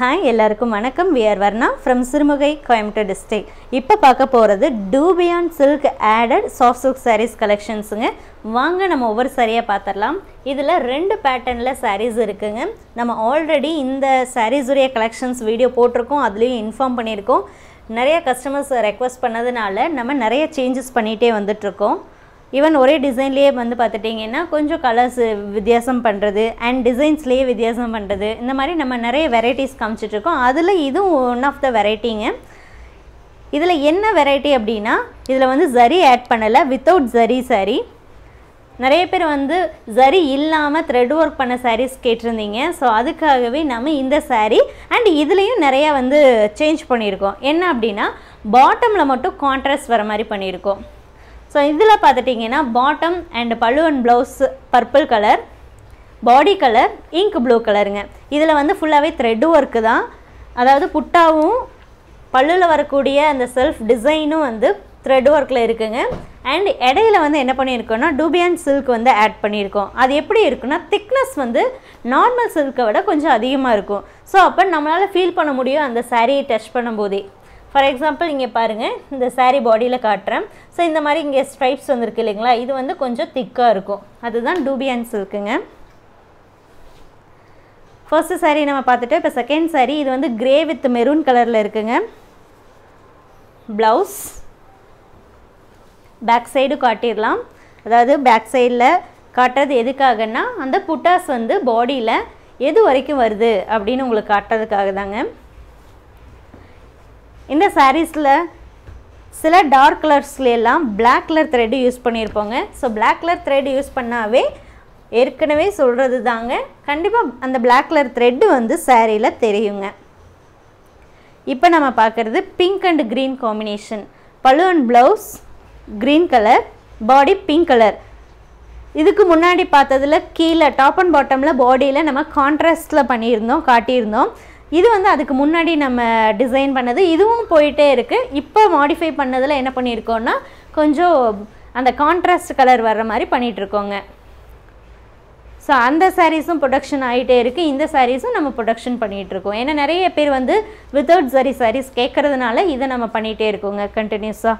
hi எல்லாருக்கும் வணக்கம் we are Varna from Sirumugai Coimbatore district இப்போ பார்க்க போகிறது dupion silk added soft silk saris கலெக்ஷன்ஸுங்க வாங்க நம்ம ஒவ்வொரு சாரியாக பார்த்துடலாம் இதில் ரெண்டு பேட்டர்னில் சாரீஸ் இருக்குங்க நம்ம ஆல்ரெடி இந்த சாரீஸுடைய கலெக்ஷன்ஸ் வீடியோ போட்டிருக்கோம் அதுலேயும் இன்ஃபார்ம் பண்ணியிருக்கோம் நிறைய கஸ்டமர்ஸ் ரெக்வஸ்ட் பண்ணதுனால நம்ம நிறைய சேஞ்சஸ் பண்ணிகிட்டே வந்துட்ருக்கோம் ஈவன் ஒரே டிசைன்லேயே வந்து பார்த்துட்டிங்கன்னா கொஞ்சம் கலர்ஸ் வித்தியாசம் பண்ணுறது அண்ட் டிசைன்ஸ்லேயே வித்தியாசம் பண்ணுறது இந்த மாதிரி நம்ம நிறைய வெரைட்டிஸ் காமிச்சிட்ருக்கோம் அதில் இதுவும் ஒன் ஆஃப் த வெரைட்டிங்க இதில் என்ன வெரைட்டி அப்படின்னா இதில் வந்து ஜரி ஆட் பண்ணலை வித்தவுட் ஜரி சாரி நிறைய பேர் வந்து ஜரி இல்லாமல் த்ரெட் ஒர்க் பண்ண சாரீஸ் கேட்டிருந்தீங்க ஸோ அதுக்காகவே நம்ம இந்த saree அண்ட் இதுலேயும் நிறையா வந்து சேஞ்ச் பண்ணியிருக்கோம் என்ன அப்படின்னா பாட்டமில் மட்டும் கான்ட்ராஸ்ட் வர மாதிரி பண்ணியிருக்கோம் ஸோ இதில் பார்த்துட்டிங்கன்னா bottom and pallu and blouse purple colour body colour ink blue கலருங்க இதில் வந்து ஃபுல்லாகவே த்ரெட் ஒர்க்கு தான் அதாவது புட்டாவும் பல்லுவில் வரக்கூடிய அந்த செல்ஃப் டிசைனும் வந்து த்ரெட் ஒர்க்கில் இருக்குங்க அண்ட் இடையில வந்து என்ன பண்ணியிருக்கோம்னா டூபியான் சில்க் வந்து ஆட் பண்ணியிருக்கோம் அது எப்படி இருக்குன்னா திக்னஸ் வந்து நார்மல் சில்கை விட கொஞ்சம் அதிகமாக இருக்கும் ஸோ அப்போ நம்மளால் ஃபீல் பண்ண முடியும் அந்த சாரியை டச் பண்ணும்போதே ஃபார் எக்ஸாம்பிள் இங்கே பாருங்கள் இந்த saree பாடியில் காட்டுறேன் ஸோ இந்த மாதிரி இங்கே ஸ்ட்ரைப்ஸ் வந்திருக்கு இல்லைங்களா இது வந்து கொஞ்சம் திக்காக இருக்கும் அதுதான் டூபியான் சில்க்குங்க ஃபர்ஸ்ட் saree நம்ம பார்த்துட்டு இப்போ செகண்ட் saree இது வந்து கிரே வித் மெரூன் கலரில் இருக்குங்க ப்ளவுஸ் பேக் சைடு காட்டிடலாம் அதாவது பேக் சைடில் காட்டுறது எதுக்காகன்னா அந்த புட்டாஸ் வந்து பாடியில் எது வரைக்கும் வருது அப்படின்னு உங்களுக்கு காட்டுறதுக்காக தாங்க இந்த சாரீஸில் சில டார்க் கலர்ஸ்ல எல்லாம் பிளாக் கலர் த்ரெட்டு யூஸ் பண்ணியிருப்போங்க so black colour thread use பண்ணாவே ஏற்கனவே சொல்கிறது தாங்க கண்டிப்பாக அந்த பிளாக் கலர் த்ரெட்டு வந்து சாரியில் தெரியுங்க இப்போ நம்ம பார்க்குறது pink and green combination pallu and blouse green colour body pink colour இதுக்கு முன்னாடி பார்த்ததுல கீழே டாப் அண்ட் பாட்டமில் பாடியில் நம்ம கான்ட்ராஸ்டில் பண்ணியிருந்தோம் காட்டியிருந்தோம் இது வந்து அதுக்கு முன்னாடி நம்ம டிசைன் பண்ணது இதுவும் போயிட்டே இருக்குது இப்போ மாடிஃபை பண்ணதில் என்ன பண்ணியிருக்கோன்னா கொஞ்சம் அந்த கான்ட்ராஸ்ட் கலர் வர்ற மாதிரி பண்ணிகிட்ருக்கோங்க ஸோ அந்த சாரீஸும் ப்ரொடக்ஷன் ஆகிட்டே இருக்குது இந்த சாரீஸும் நம்ம ப்ரொடக்ஷன் பண்ணிகிட்ருக்கோம் ஏன்னா நிறைய பேர் வந்து வித்தவுட் சரி சாரீஸ் கேட்குறதுனால இதை நம்ம பண்ணிகிட்டே இருக்கோங்க கண்டினியூஸாக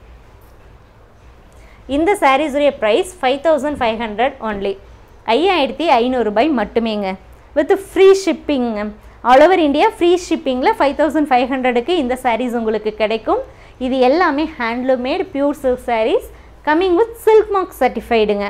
இந்த சாரீஸுடைய price five thousand five hundred only ஐயாயிரத்தி ஐநூறுரூபாய் மட்டுமேங்க வித் ஃப்ரீ ஷிப்பிங்க ஆல் ஓவர் இந்தியா ஃப்ரீ ஷிப்பிங்கில் ஃபைவ் தௌசண்ட் ஃபைவ் ஹண்ட்ரடுக்கு இந்த சாரீஸ் உங்களுக்கு கிடைக்கும் இது எல்லாமே handloom made pure silk saris coming with silk mark சர்டிஃபைடுங்க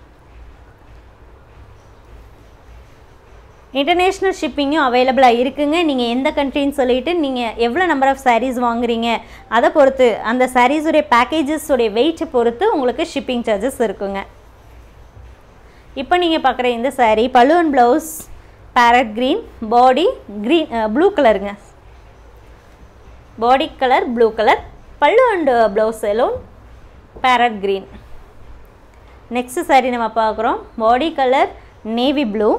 இன்டர்நேஷ்னல் ஷிப்பிங்கும் அவைலபிளாக இருக்குங்க நீங்கள் எந்த கண்ட்ரின்னு சொல்லிட்டு நீங்கள் எவ்வளோ நம்பர் ஆஃப் சாரீஸ் வாங்குறீங்க அதை பொறுத்து அந்த சாரீஸுடைய பேக்கேஜஸுடைய வெயிட்டை பொறுத்து உங்களுக்கு ஷிப்பிங் சார்ஜஸ் இருக்குங்க இப்போ நீங்கள் பார்க்குற இந்த saree pallu and blouse parrot green body green blue கலருங்க body colour blue colour pallu and blouse alone parrot green next saree நம்ம பார்க்குறோம் body colour navy blue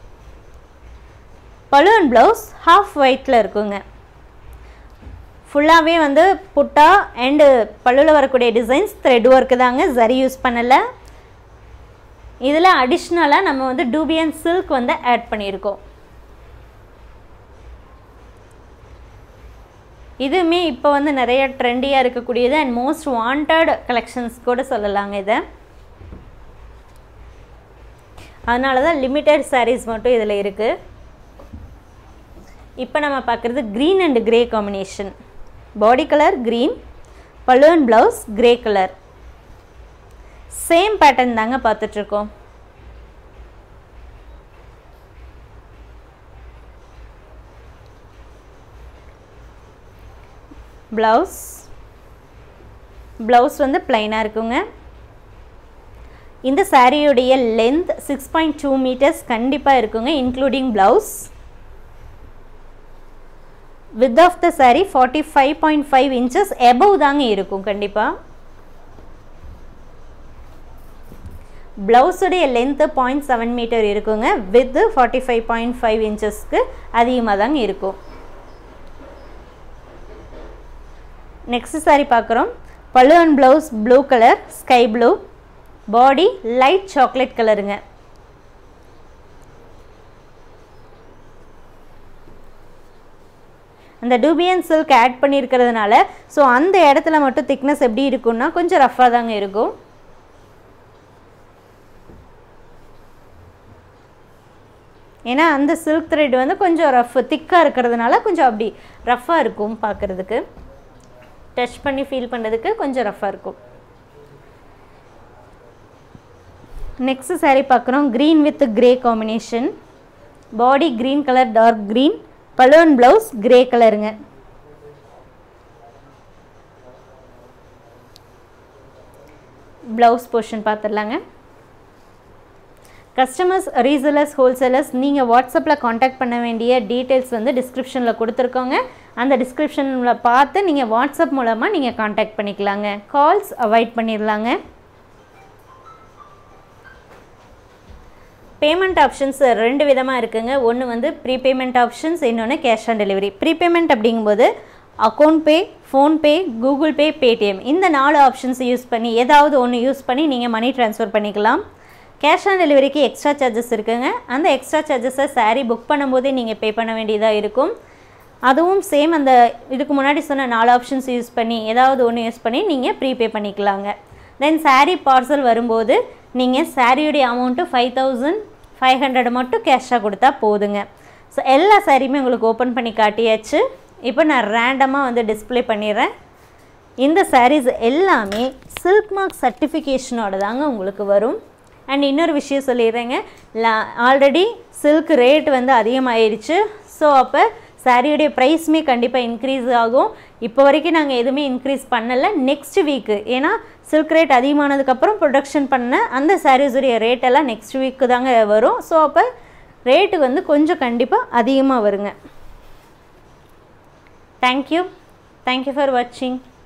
pallu and blouse half ஒயிட்டில் இருக்குங்க ஃபுல்லாகவே வந்து புட்டா அண்டு பல்லுவில் வரக்கூடிய டிசைன்ஸ் த்ரெட் ஒர்க்கு தாங்க சரி யூஸ் பண்ணலை இதில் அடிஷ்னலாக நம்ம வந்து டூபியன் சில்க் வந்து ஆட் பண்ணியிருக்கோம் இதுவுமே இப்போ வந்து நிறைய ட்ரெண்டியாக இருக்கக்கூடியது அண்ட் மோஸ்ட் வாண்டட் கலெக்ஷன்ஸ் கூட சொல்லலாங்க இதை அதனால தான் லிமிட்டட் sarees மட்டும் இதில் இருக்குது இப்போ நம்ம பார்க்குறது green and grey combination body colour green pallu and blouse grey colour same pattern தாங்க பார்த்துட்ருக்கோம் ப்ளவுஸ் ப்ளவுஸ் வந்து ப்ளைனாக இருக்குங்க இந்த சாரியுடைய length six point two metres கண்டிப்பாக இருக்குங்க including blouse width of the sari forty five point five inches above தாங்க இருக்கும் கண்டிப்பாக ப்ளவுஸுடைய லென்த்து பாயிண்ட் செவன் மீட்டர் இருக்குங்க width forty five point five இன்ச்சஸ்க்கு அதிகமாக தாங்க இருக்கும் நெக்ஸ்ட் சாரி பார்க்குறோம் pallu and blouse blue colour sky blue body light chocolate கலருங்க அந்த டூபியன் சில்க் ஆட் பண்ணியிருக்கிறதுனால ஸோ அந்த இடத்துல மட்டும் திக்னஸ் எப்படி இருக்கும்னா கொஞ்சம் ரஃப்பாக தாங்க இருக்கும் ஏன்னா அந்த சில்க் த்ரெட் வந்து கொஞ்சம் ரஃப் திக்காக இருக்கிறதுனால கொஞ்சம் அப்படி ரஃப்பாக இருக்கும் பார்க்குறதுக்கு டச் பண்ணி ஃபீல் பண்ணுறதுக்கு கொஞ்சம் ரஃப்பாக இருக்கும் நெக்ஸ்ட் saree பார்க்குறோம் green with grey combination body green colour dark green pallu blouse grey கலருங்க ப்ளவுஸ் போர்ஷன் பார்த்துடலாங்க கஸ்டமர்ஸ் ரீசலர்ஸ் ஹோல்சேலர்ஸ் நீங்கள் வாட்ஸ்அப்பில் காண்டாக்ட் பண்ண வேண்டிய டீட்டெயில்ஸ் வந்து டிஸ்கிரிப்ஷனில் கொடுத்துருக்கோங்க அந்த டிஸ்கிரிப்ஷனில் பார்த்து நீங்கள் வாட்ஸ்அப் மூலமாக நீங்கள் காண்டாக்ட் பண்ணிக்கலாங்க கால்ஸ் அவாய்ட் பண்ணிடலாங்க பேமெண்ட் ஆப்ஷன்ஸ் ரெண்டு விதமாக இருக்குங்க ஒன்று வந்து ப்ரீபேமெண்ட் ஆப்ஷன்ஸ் இன்னொன்று கேஷ் ஆன் டெலிவரி ப்ரீபேமெண்ட் அப்படிங்கும்போது account pay PhonePe Google Pay Paytm இந்த நாலு ஆப்ஷன்ஸ் யூஸ் பண்ணி ஏதாவது ஒன்று யூஸ் பண்ணி நீங்கள் மணி ட்ரான்ஸ்ஃபர் பண்ணிக்கலாம் கேஷ் ஆன் டெலிவரிக்கு எக்ஸ்ட்ரா சார்ஜஸ் இருக்குங்க அந்த எக்ஸ்ட்ரா சார்ஜஸை saree புக் பண்ணும்போதே நீங்கள் பே பண்ண வேண்டியதாக இருக்கும் அதுவும் சேம் அந்த இதுக்கு முன்னாடி சொன்ன நாலு ஆப்ஷன்ஸ் யூஸ் பண்ணி ஏதாவது ஒன்று யூஸ் பண்ணி நீங்கள் ப்ரீபே பண்ணிக்கலாங்க தென் saree பார்சல் வரும்போது நீங்கள் சாரியுடைய amount five thousand five hundred மட்டும் கேஷாக கொடுத்தா போதுங்க ஸோ எல்லா சாரியுமே உங்களுக்கு ஓப்பன் பண்ணி காட்டியாச்சு இப்போ நான் ரேண்டமாக வந்து டிஸ்ப்ளே பண்ணிடுறேன் இந்த sarees எல்லாமே சில்க் மார்க் சர்டிஃபிகேஷனோட தாங்க உங்களுக்கு வரும் அண்ட் இன்னொரு விஷயம் சொல்லிடுறேங்க ஆல்ரெடி சில்க் ரேட் வந்து அதிகமாகிடுச்சு ஸோ அப்போ சாரியுடைய ப்ரைஸுமே கண்டிப்பாக இன்க்ரீஸ் ஆகும் இப்போ வரைக்கும் நாங்கள் எதுவுமே இன்க்ரீஸ் பண்ணலை நெக்ஸ்ட் வீக்கு ஏன்னா சில்க் ரேட் அதிகமானதுக்கப்புறம் ப்ரொடக்ஷன் பண்ண அந்த சாரீஸுடைய ரேட் எல்லாம் நெக்ஸ்ட் வீக்கு தாங்க வரும் ஸோ அப்போ ரேட்டு வந்து கொஞ்சம் கண்டிப்பாக அதிகமாக வருங்க தேங்க்யூ தேங்க்யூ ஃபார் வாட்சிங்